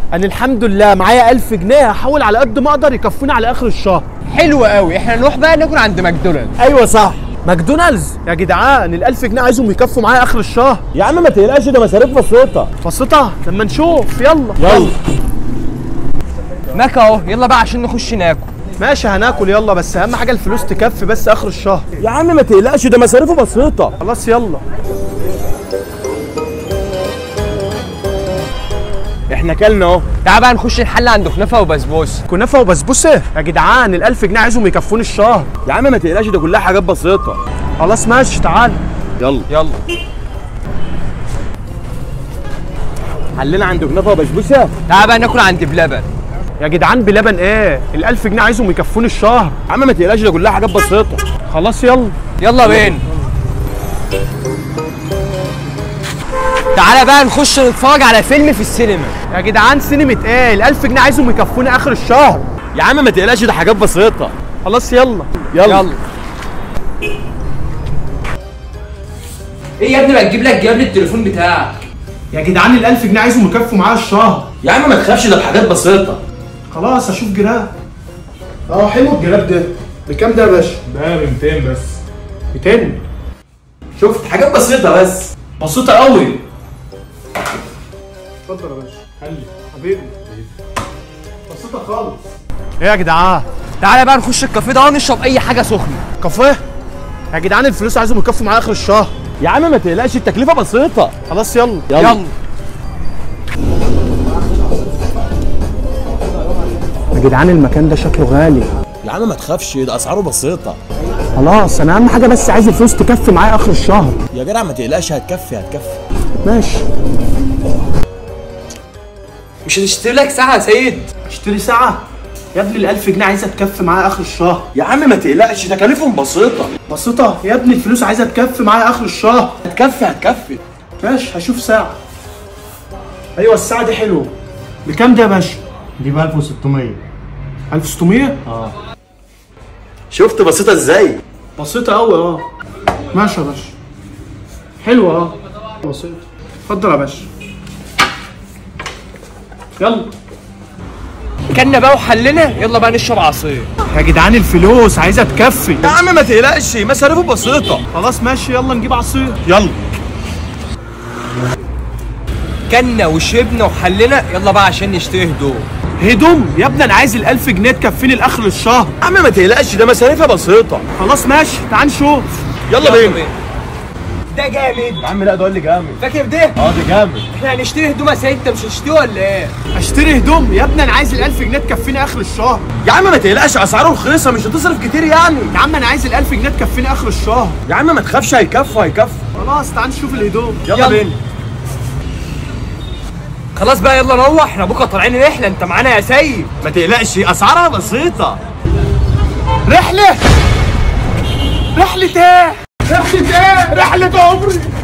انا الحمد لله معايا 1000 جنيه هحاول على قد ما اقدر يكفوني على اخر الشهر حلو قوي احنا نروح بقى ناكل عند ماكدونالدز ايوه صح ماكدونالدز يا جدعان ال 1000 جنيه عايزهم يكفوا معايا اخر الشهر يا عم ما تقلقش ده مصاريف بسيطه بسيطه لما نشوف يلا يلا ماك اهو يلا بقى عشان نخش ناكل ماشي هناكل يلا بس اهم حاجه الفلوس تكفي بس اخر الشهر يا عم ما تقلقش ده مصاريفه بسيطه خلاص يلا احنا كلنا اهو تعال بقى نخش الحل عند كنافه وبسبوسه كنافه وبسبوسه يا جدعان ال 1000 جنيه عايزهم يكفوني الشهر يا عم ما تقلقش ده كلها حاجات بسيطه خلاص ماشي تعال يلا يلا حلنا عند كنافه وبسبوسه تعال بقى ناكل عند بلبن يا جدعان بلبن ايه ال 1000 جنيه عايزهم يكفوني الشهر يا عم ما تقلقش ده كلها حاجات بسيطه خلاص يلا يلا بين تعالى بقى نخش نتفرج على فيلم في السينما يا جدعان سينما ايه ال 1000 جنيه عايزهم يكفوني اخر الشهر يا عم ما تقلقش ده حاجات بسيطه خلاص يلا يلا, يلا ايه يا ابني ما تجيب لك جاب لي التليفون بتاعك يا جدعان ال 1000 جنيه عايزهم يكفوا معايا الشهر يا عم ما تخافش ده حاجات بسيطه خلاص اشوف جراب اه حلو الجراب ده بكام ده يا باشا؟ ده ب 200 بس 200 شفت حاجات بسيطه بس بسيطة قوي اتفضل يا باشا حلي حبيبي بسيطة خالص ايه يا جدعان؟ تعالى بقى نخش الكافيه ده ونشرب اي حاجه سخنه كافيه؟ يا جدعان الفلوس عايزهم يكفوا معايا اخر الشهر يا عم ما تقلقش التكلفه بسيطه خلاص يلا يلا يا جدعان المكان ده شكله غالي يا عم ما تخافش ده اسعاره بسيطه خلاص انا اهم حاجة بس عايز الفلوس تكفي معايا اخر الشهر يا جدع ما تقلقش هتكفي هتكفي ماشي مش هتشتري لك ساعه يا سيد اشتري ساعة يا ابني ال 1000 جنيه عايزة تكفي معايا اخر الشهر يا عم ما تقلقش تكاليفهم بسيطه بسيطة يا ابني الفلوس عايزة تكفي معايا اخر الشهر هتكفي هتكفي ماشي هشوف ساعة ايوه الساعة دي حلوة بكام ده يا باشا؟ دي ب 1600 1600 شفت بسيطه ازاي بسيطة أوي اه ماشي يا باشا حلوة اه بسيطة اتفضل يا باشا يلا كنا بقى وحلنا يلا بقى نشرب عصير يا جدعان الفلوس عايزة تكفي يا عم ما تقلقش مصاريفه بسيطه خلاص ماشي يلا نجيب عصير يلا كنا وشربنا وحلنا يلا بقى عشان نشتري هدوم هدوم يا ابني انا عايز الألف جنيه تكفيني لاخر الشهر يا عم ما تقلقش ده مصاريفها بسيطه خلاص ماشي تعال نشوف يلا بينا ده جامد يا عم لا ده قول لي جامد فاكر ده اه ده جامد احنا هنشتري هدوم يا سيد انت مش هتشتري ولا ايه اشتري هدوم يا ابني انا عايز الألف جنيه تكفيني اخر الشهر يا عم ما تقلقش اسعاره رخيصه مش هتصرف كتير يعني يا عم انا عايز الألف جنيه تكفيني اخر الشهر يا عم ما تخافش هيكفوا هيكفوا خلاص تعال نشوف الهدوم يلا, يلا. بينا خلاص بقى يلا نروح احنا بكره طالعين رحله انت معانا يا سيد ما تقلقش اسعارها بسيطه رحلة رحلة ايه؟ رحلة ايه؟ رحلة عمري